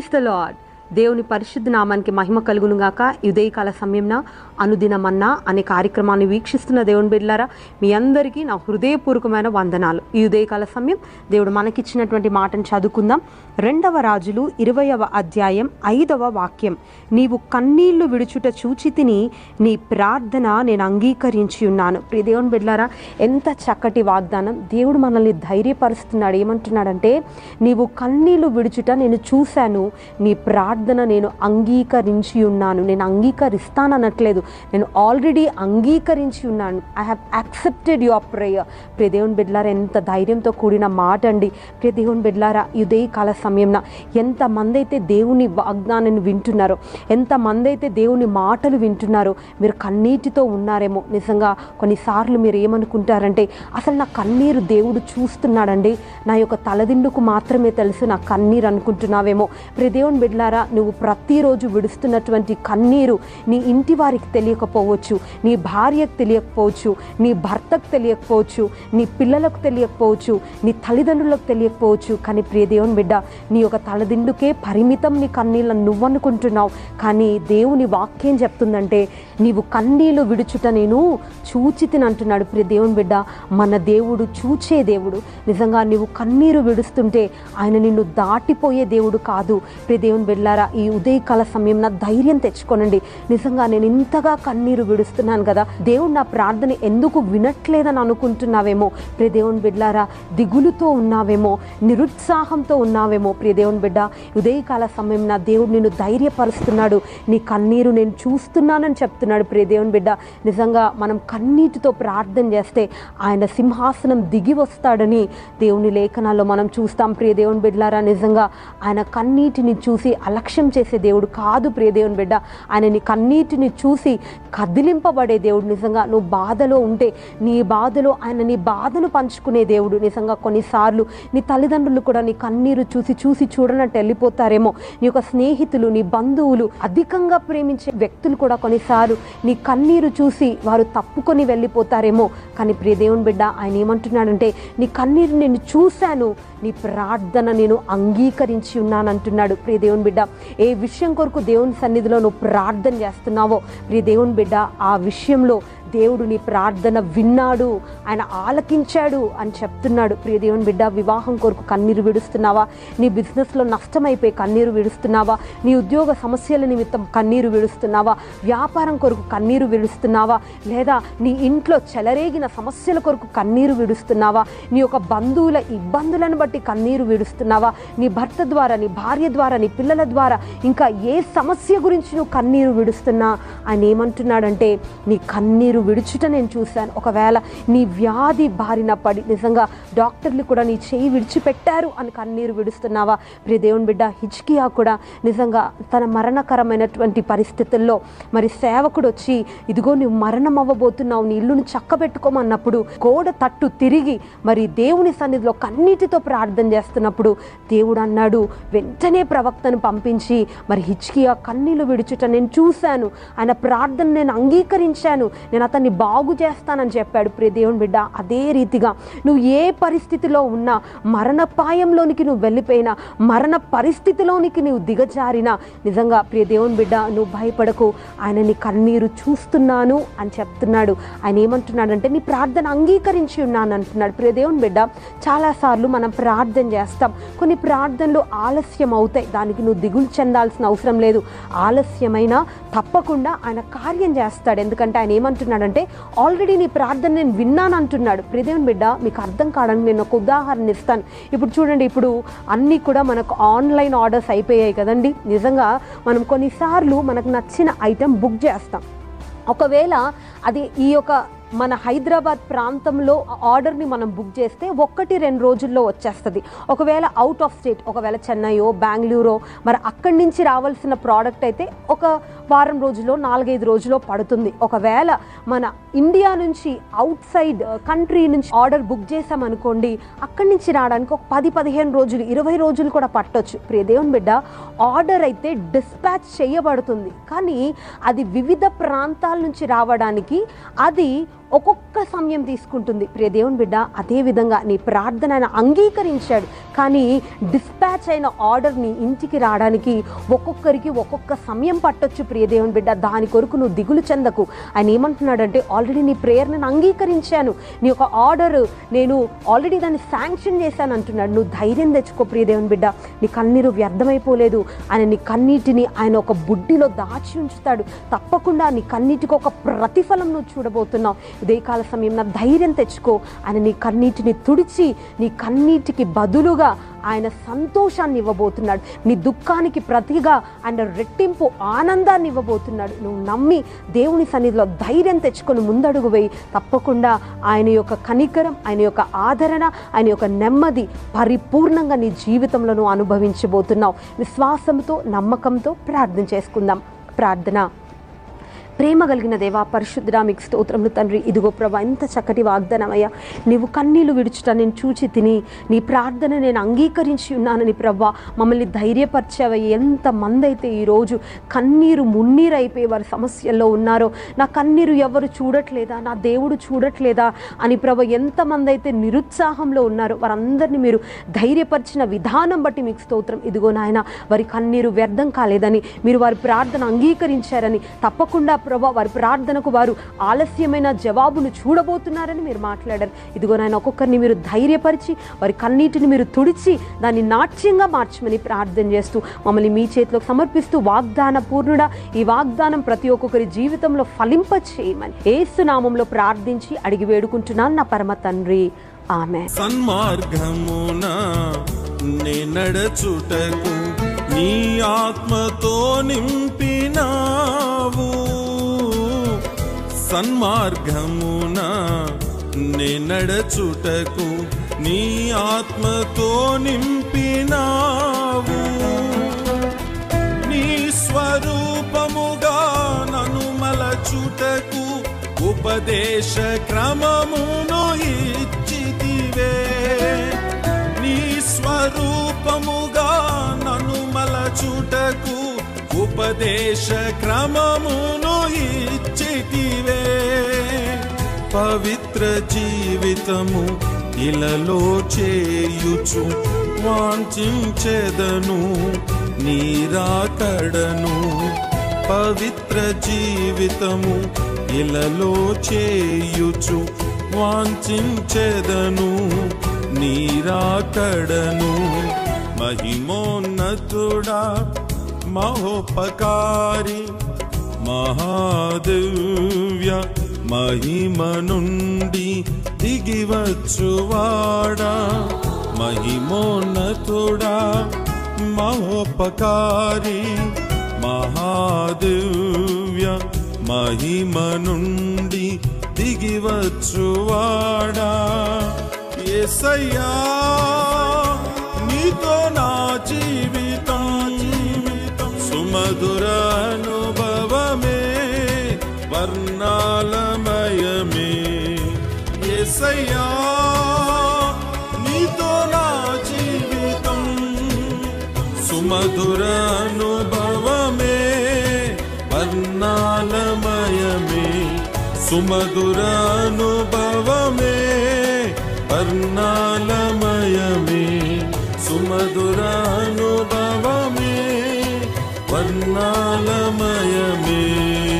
praise the lord దేవుని పరిశుద్ధ నామానికి మహిమ కలుగును గాక ఈ ఉదయకాల సమయంన అనుదినమన్నా అనే కార్యక్రమాన్ని వీక్షిస్తున్న దేవుని బిడ్డలారా మీ అందరికీ నా హృదయపూర్వకమైన వందనాలు ఈ ఉదయకాల సమయం దేవుడు మనకిచ్చినటువంటి మాటను చదువుకుందాం రెండవ రాజులు ఇరవయవ అధ్యాయం ఐదవ వాక్యం నీవు కన్నీళ్లు విడుచుట చూచి తిని నీ ప్రార్థన నేను అంగీకరించి ఉన్నాను ప్రియ దేవుని బిడ్డలారా ఎంత చక్కటి వాగ్దానం దేవుడు మనల్ని ధైర్యపరుస్తున్నాడు ఏమంటున్నాడంటే నీవు కన్నీళ్లు విడుచుట నేను చూశాను నీ ప్రార్థన నేను అంగీకరించి ఉన్నాను నేను అంగీకరిస్తాననట్లేదు నేను ఆల్రెడీ అంగీకరించి ఉన్నాను I have accepted your prayer ప్రియ దేవుని బిడ్లారా ఎంత ధైర్యంతో కూడిన మాట అండి ప్రియ దేవుని బిడ్లారా ఇదే కాల సమయంన ఎంతమంది అయితే దేవుని వాగ్దానాన్ని వింటున్నారో ఎంతమంది అయితే దేవుని మాటలు వింటున్నారో మీరు కన్నీటితో ఉన్నారేమో నిజంగా కొన్నిసార్లు మీరు ఏమనుకుంటారంటే అసలు నా కన్నీరు దేవుడు చూస్తున్నాడండి నా యొక్క తలదిండుకు మాత్రమే తెలుసు నా కన్నీరు అనుకుంటున్నావేమో ప్రియ దేవుని బిడ్లారా నువ్వు ప్రతిరోజు విడుస్తున్నటువంటి కన్నీరు నీ ఇంటి వారికి తెలియకపోవచ్చు నీ భార్యకు తెలియకపోవచ్చు నీ భర్తకు తెలియకపోవచ్చు నీ పిల్లలకు తెలియకపోవచ్చు నీ తల్లిదండ్రులకు తెలియకపోవచ్చు కానీ ప్రియ దేవుని బిడ్డ నీ యొక్క తలదిండుకే పరిమితం నీ కన్నీళ్ళని నువ్వు అనుకుంటున్నావు కానీ దేవుని వాక్యం చెప్తుందంటే నీవు కన్నీళ్ళు విడుచుట నేను చూచితిని అంటున్నాడు ప్రియ దేవుని బిడ్డ మన దేవుడు చూచే దేవుడు నిజంగా నీవు కన్నీరు విడుస్తుంటే ఆయన నిన్ను దాటిపోయే దేవుడు కాదు ప్రియ దేవుని బిడ్డారా ఈ ఉదయకాల సమయం నా ధైర్యం తెచ్చుకోనండి నిజంగా నేను ఇంతగా కన్నీరు విడుస్తున్నాను కదా దేవుడు నా ప్రార్థన ఎందుకు వినట్లేదని అనుకుంటున్నావేమో ప్రియ దేవుని బిడ్డారా దిగులుతో ఉన్నావేమో నిరుత్సాహంతో ఉన్నావేమో ప్రియ దేవుని బిడ్డ ఉదయకాల సమయం నా దేవుడు నిన్ను ధైర్యపరుస్తున్నాడు నీ కన్నీరు నేను చూస్తున్నానని చెప్తున్నాడు ప్రియ దేవుని బిడ్డ నిజంగా మనం కన్నీటితో ప్రార్థన చేస్తే ఆయన సింహాసనం దిగి వస్తాడని దేవుని లేఖనాల్లో మనం చూస్తాం ప్రియ దేవుని బిడ్డలారా నిజంగా ఆయన కన్నీటిని చూసి అలక్ష్యం చేసే దేవుడు కాదు ప్రియ దేవుని బిడ్డ ఆయన నీ కన్నీటిని చూసి కదిలింపబడే దేవుడు నిజంగా నువ్వు బాధలో ఉంటే నీ బాధలో ఆయన నీ బాధను పంచుకునే దేవుడు నిజంగా కొన్నిసార్లు నీ తల్లిదండ్రులు కూడా నీ కన్నీరు చూసి చూసి చూడనట్టు వెళ్ళిపోతారేమో నీ యొక్క స్నేహితులు నీ బంధువులు అధికంగా ప్రేమించే వ్యక్తులు కూడా కొన్నిసార్లు నీ కన్నీరు చూసి వారు తప్పుకొని వెళ్ళిపోతారేమో కానీ ప్రియ దేవుని బిడ్డ ఆయన ఏమంటున్నాడంటే నీ కన్నీరు నేను చూశాను నీ ప్రార్థన నేను అంగీకరించి ఉన్నాను అంటున్నాడు ప్రియ దేవుని బిడ్డ ఏ విషయం కొరకు దేవుని సన్నిధిలో నువ్వు ప్రార్థన చేస్తున్నావో ప్రియ దేవుని బిడ్డ ఆ విషయంలో దేవుడు నీ ప్రార్థన విన్నాడు ఆయన ఆలకించాడు అని చెప్తున్నాడు ప్రియ దేవుని బిడ్డ వివాహం కొరకు కన్నీరు విడుస్తున్నావా నీ బిజినెస్లో నష్టమైపోయి కన్నీరు విడుస్తున్నావా నీ ఉద్యోగ సమస్యల నిమిత్తం కన్నీరు విడుస్తున్నావా వ్యాపారం కొరకు కన్నీరు విడుస్తున్నావా లేదా నీ ఇంట్లో చెలరేగిన సమస్యల కొరకు కన్నీరు విడుస్తున్నావా నీ యొక్క బంధువుల ఇబ్బందులను బట్టి కన్నీరు విడుస్తున్నావా నీ భర్త ద్వారా నీ భార్య ద్వారా నీ పిల్లల ద్వారా ఇంకా ఏ సమస్య గురించి నువ్వు కన్నీరు విడుస్తున్నా ఆయన ఏమంటున్నాడంటే నీ కన్నీరు విడుచుట నేను చూశాను ఒకవేళ నీ వ్యాధి బారిన పడి నిజంగా డాక్టర్లు కూడా నీ చేయి విడిచిపెట్టారు అని కన్నీరు విడుస్తున్నావా ప్రియ దేవుని బిడ్డ హిచ్కియా కూడా నిజంగా తన మరణకరమైనటువంటి పరిస్థితుల్లో మరి సేవకుడు వచ్చి ఇదిగో నువ్వు మరణం అవ్వబోతున్నావు నీ ఇల్లును చక్కబెట్టుకోమన్నప్పుడు గోడ తట్టు తిరిగి మరి దేవుని సన్నిధిలో కన్నీటితో ప్రార్థన చేస్తున్నప్పుడు దేవుడు అన్నాడు వెంటనే ప్రవక్తను పంపించి మరి హిచ్కియా కన్నీళ్లు విడుచుట నేను చూశాను ఆయన ప్రార్థన నేను అంగీకరించాను నేను అతన్ని బాగు చేస్తానని చెప్పాడు ప్రియ దేవుని బిడ్డ అదే రీతిగా నువ్వు ఏ పరిస్థితిలో ఉన్నా మరణపాయంలోనికి నువ్వు వెళ్ళిపోయినా మరణ పరిస్థితిలోనికి నువ్వు దిగజారినా నిజంగా ప్రియ దేవుని బిడ్డ నువ్వు భయపడకు ఆయన నీ కన్నీరు చూస్తున్నాను అని చెప్తున్నాడు ఆయన ఏమంటున్నాడంటే నీ ప్రార్థన అంగీకరించి ఉన్నాను అంటున్నాడు ప్రియ దేవుని బిడ్డ చాలాసార్లు మనం ప్రార్థన చేస్తాం కొన్ని ప్రార్థనలు ఆలస్యం అవుతాయి దానికి నువ్వు దిగులు చెందాల్సిన అవసరం లేదు ఆలస్యమైనా తప్పకుండా ఆయన కార్యం చేస్తాడు ఎందుకంటే ఆయన ఏమంటున్నాడంటే ఆల్రెడీ నీ ప్రార్థన నేను విన్నాను అంటున్నాడు ప్రియదేవుని బిడ్డ మీకు అర్థం కావడానికి నేను ఒక ఉదాహరణ ఇస్తాను ఇప్పుడు చూడండి ఇప్పుడు అన్నీ కూడా మనకు ఆన్లైన్ ఆర్డర్స్ అయిపోయాయి కదండి నిజంగా మనం కొన్నిసార్లు మనకు నచ్చిన ఐటెం బుక్ చేస్తాం ఒకవేళ అది ఈ యొక్క మన హైదరాబాద్ ప్రాంతంలో ఆర్డర్ని మనం బుక్ చేస్తే ఒక్కటి రెండు రోజుల్లో వచ్చేస్తుంది ఒకవేళ అవుట్ ఆఫ్ స్టేట్ ఒకవేళ చెన్నైయో బెంగళూరో మరి అక్కడి నుంచి రావాల్సిన ప్రోడక్ట్ అయితే ఒక వారం రోజుల్లో నాలుగైదు రోజుల్లో పడుతుంది ఒకవేళ మన ఇండియా నుంచి అవుట్ సైడ్ కంట్రీ నుంచి ఆర్డర్ బుక్ చేసామనుకోండి అక్కడి నుంచి రావడానికి ఒక పది పదిహేను రోజులు ఇరవై రోజులు కూడా పట్టొచ్చు ప్రియ దేవుని బిడ్డ ఆర్డర్ అయితే డిస్పాచ్ చేయబడుతుంది కానీ అది వివిధ ప్రాంతాల నుంచి రావడానికి అది ఒక్కొక్క సమయం తీసుకుంటుంది ప్రియ దేవుని బిడ్డ అదే విధంగా నీ ప్రార్థన ఆయన అంగీకరించాడు కానీ డిస్పాచ్ అయిన ఆర్డర్ని ఇంటికి రావడానికి ఒక్కొక్కరికి ఒక్కొక్క సమయం పట్టొచ్చు ప్రియ దేవుని బిడ్డ దాని కొరకు నువ్వు దిగులు చెందకు ఆయన ఏమంటున్నాడంటే ఆల్రెడీ నీ ప్రేయర్ నేను అంగీకరించాను నీ యొక్క ఆర్డర్ నేను ఆల్రెడీ దాన్ని శాంక్షన్ చేశాను అంటున్నాడు నువ్వు ధైర్యం తెచ్చుకో ప్రియ దేవుని బిడ్డ నీ కన్నీరు వ్యర్థమైపోలేదు ఆయన నీ కన్నీటిని ఆయన ఒక బుడ్డిలో దాచి ఉంచుతాడు తప్పకుండా నీ కన్నీటికి ఒక ప్రతిఫలం నువ్వు చూడబోతున్నావు ఇదే కాల సమయం నా ధైర్యం తెచ్చుకో ఆయన నీ కన్నీటిని తుడిచి నీ కన్నీటికి బదులుగా ఆయన సంతోషాన్ని ఇవ్వబోతున్నాడు నీ దుఃఖానికి ప్రతిగా ఆయన రెట్టింపు ఆనందాన్ని ఇవ్వబోతున్నాడు నువ్వు నమ్మి దేవుని సన్నిధిలో ధైర్యం తెచ్చుకొని ముందడుగు వేయి తప్పకుండా ఆయన యొక్క కనికరం ఆయన యొక్క ఆదరణ ఆయన యొక్క నెమ్మది పరిపూర్ణంగా నీ జీవితంలో నువ్వు అనుభవించబోతున్నావు విశ్వాసంతో నమ్మకంతో ప్రార్థన చేసుకుందాం ప్రార్థన ప్రేమ కలిగిన దేవా పరిశుద్ధుడా మీకు స్తోత్రములు తండ్రి ఇదిగో ప్రభా ఎంత చక్కటి వాగ్దానమయ్యా నీవు కన్నీళ్లు విడుచుట నేను చూచి తిని నీ ప్రార్థన నేను అంగీకరించి ఉన్నానని ప్రభా మమ్మల్ని ధైర్యపరిచావయ్య ఎంతమంది అయితే ఈరోజు కన్నీరు మున్నీరు అయిపోయి వారి సమస్యల్లో ఉన్నారో నా కన్నీరు ఎవరు చూడట్లేదా నా దేవుడు చూడట్లేదా అని ప్రభ ఎంతమంది అయితే నిరుత్సాహంలో ఉన్నారో వారందరినీ మీరు ధైర్యపరిచిన విధానం బట్టి మీకు స్తోత్రం ఇదిగో నాయన వారి కన్నీరు వ్యర్థం కాలేదని మీరు వారి ప్రార్థన అంగీకరించారని తప్పకుండా ప్రభా వారి ప్రార్థనకు వారు ఆలస్యమైన జవాబును చూడబోతున్నారని మీరు మాట్లాడారు ఇదిగో నాయన ఒక్కొక్కరిని మీరు ధైర్యపరిచి వారి కన్నీటిని మీరు తుడిచి దాన్ని నాట్యంగా మార్చమని ప్రార్థన చేస్తూ మమ్మల్ని మీ చేతిలో సమర్పిస్తూ వాగ్దాన పూర్ణుడా ఈ వాగ్దానం ప్రతి ఒక్కొక్కరి జీవితంలో ఫలింప చేయమని ఏసునామంలో ప్రార్థించి అడిగి వేడుకుంటున్నాను నా పరమ తండ్రి ఆమె సన్మార్గమున నే నడచుటకు నీ ఆత్మతో నింపినావు సన్మార్గమున నే నడచుటకు నీ ఆత్మతో నింపినావు నీ స్వరూపముగా నను మలచుటకు ఉపదేశ క్రమమును ఇచ్చితివే నీ స్వరూపముగా నను మలచుటకు ఉపదేశ క్రమమును ఇచ్చితివే పవిత్ర జీవితము ఇలలో చేయుచు వాంఛించెదను నీరాకడను పవిత్ర జీవితము ఇలలో చేయుచు వాంఛించెదను నీరాకడను మహిమోన్నతుడా మహోపకారి మహాదివ్య మహిమ నుండి దిగివచ్చువాడా మహిమోన్నతుడా మహోపకారి మహాదివ్య మహిమ నుండి దిగివచ్చువాడా ఎసయ్యా నీతో నా జీవితం జీవితం సుమధుర అనుభవమే వర్ణాలమయమే ఎసయ్యా నీతో నా జీవితం సుమధుర అనుభవమే వర్ణాలమయమే సుమధుర అనుభవమే వర్ణాలమయమే సుమధుర అనుభవమే వర్ణాలమయమే